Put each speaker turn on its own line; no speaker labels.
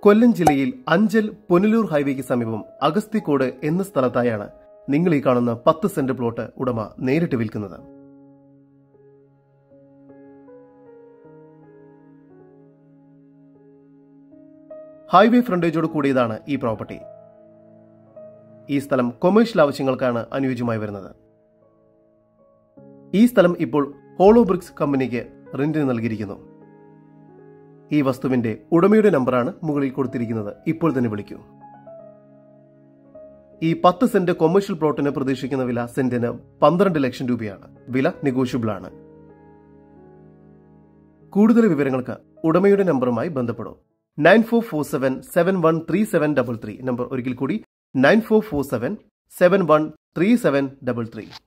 കൊല്ലം ജില്ലയിൽ അഞ്ചൽ പുനലൂർ ഹൈവേക്ക് സമീപം അഗസ്തിക്കോട് എന്ന സ്ഥലത്തായാണ് നിങ്ങൾ ഈ കാണുന്ന പത്ത് സെന്റ് പ്ലോട്ട് ഉടമ നേരിട്ട് വിൽക്കുന്നത് ഹൈവേ ഫ്രണ്ടേജോട് കൂടിയതാണ് ഈ പ്രോപ്പർട്ടി ഈ സ്ഥലം കൊമേഴ്ഷ്യൽ ആവശ്യങ്ങൾക്കാണ് അനുയോജ്യമായി വരുന്നത് ഈ സ്ഥലം ഇപ്പോൾ ഹോളോ ബ്രിക്സ് കമ്പനിക്ക് റെന്റിന് നൽകിയിരിക്കുന്നു ഈ വസ്തുവിന്റെ ഉടമയുടെ നമ്പറാണ് മുകളിൽ കൊടുത്തിരിക്കുന്നത് ഇപ്പോൾ തന്നെ വിളിക്കൂ ഈ പത്ത് സെന്റ് കൊമേഴ്ഷ്യൽ പ്ലോട്ടിന് പ്രതീക്ഷിക്കുന്ന വില സെന്റിന് പന്ത്രണ്ട് ലക്ഷം രൂപയാണ് വില നെഗോഷ്യബിൾ ആണ് കൂടുതൽ വിവരങ്ങൾക്ക് ഉടമയുടെ നമ്പറുമായി ബന്ധപ്പെടൂ nine four four seven seven one three seven double three number ഒരിക്കൽ കൂടി nine four four seven seven one three seven double three